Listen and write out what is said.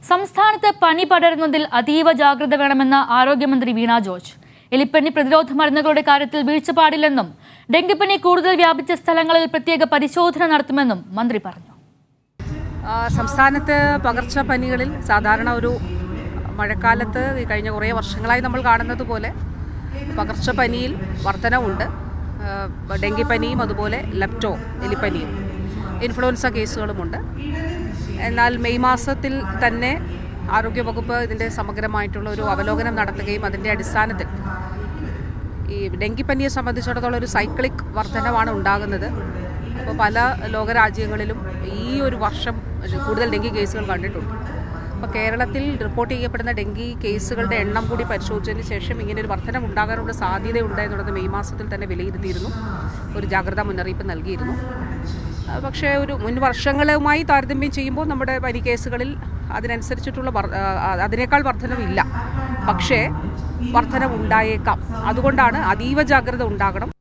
സംസ്ഥാനത്ത് പനി പടരുന്നതിൽ അതീവ ജാഗ്രത വേണമെന്ന് ആരോഗ്യമന്ത്രി വീണ ജോർജ് എലിപ്പനി പ്രതിരോധ മരുന്നുകളുടെ കാര്യത്തിൽ വീഴ്ച പാടില്ലെന്നും ഡെങ്കിപ്പനി കൂടുതൽ വ്യാപിച്ച സ്ഥലങ്ങളിൽ പ്രത്യേക പരിശോധന നടത്തുമെന്നും മന്ത്രി പറഞ്ഞു ആ, സംസ്ഥാനത്ത് പകർച്ചപ്പനികളിൽ സാധാരണ ഒരു മഴക്കാലത്ത് ഈ കഴിഞ്ഞ കുറേ വർഷങ്ങളായി നമ്മൾ കാണുന്നത് പോലെ പകർച്ചപ്പനിയിൽ വർധനവുണ്ട് ആ, ഡെങ്കിപ്പനിയും അതുപോലെ ലെപ്റ്റോ എലിപ്പനിയും ഇൻഫ്ലുവൻസ കേസുകളുമുണ്ട് എന്നാൽ മെയ് മാസത്തിൽ തന്നെ ആരോഗ്യവകുപ്പ് ഇതിൻ്റെ സമഗ്രമായിട്ടുള്ള ഒരു അവലോകനം നടത്തുകയും അതിൻ്റെ അടിസ്ഥാനത്തിൽ ഈ ഡെങ്കിപ്പനിയെ സംബന്ധിച്ചിടത്തോളം ഒരു സൈക്ലിക് വർധനവാണ് ഉണ്ടാകുന്നത് അപ്പോൾ പല ലോകരാജ്യങ്ങളിലും ഈ ഒരു വർഷം കൂടുതൽ ഡെങ്കി കേസുകൾ കണ്ടിട്ടുണ്ട് അപ്പോൾ കേരളത്തിൽ റിപ്പോർട്ട് ചെയ്യപ്പെടുന്ന ഡെങ്കി കേസുകളുടെ എണ്ണം കൂടി പരിശോധിച്ചതിന് ശേഷം ഇങ്ങനെ ഒരു വർധനം ഉണ്ടാകാനുള്ള സാധ്യതയുണ്ട് എന്നുള്ളത് മെയ് മാസത്തിൽ തന്നെ വിലയിരുത്തിയിരുന്നു ഒരു ജാഗ്രതാ മുന്നറിയിപ്പ് നൽകിയിരുന്നു ആ, പക്ഷേ ഒരു മുൻ വർഷങ്ങളുമായി താരതമ്യം ചെയ്യുമ്പോൾ നമ്മുടെ പനി കേസുകളിൽ അതിനനുസരിച്ചിട്ടുള്ള വർ- ആ, അതിനേക്കാൾ വർധനവില്ല പക്ഷേ വർധനവ് ഉണ്ടായേക്കാം അതുകൊണ്ടാണ് അതീവ ജാഗ്രത ഉണ്ടാകണം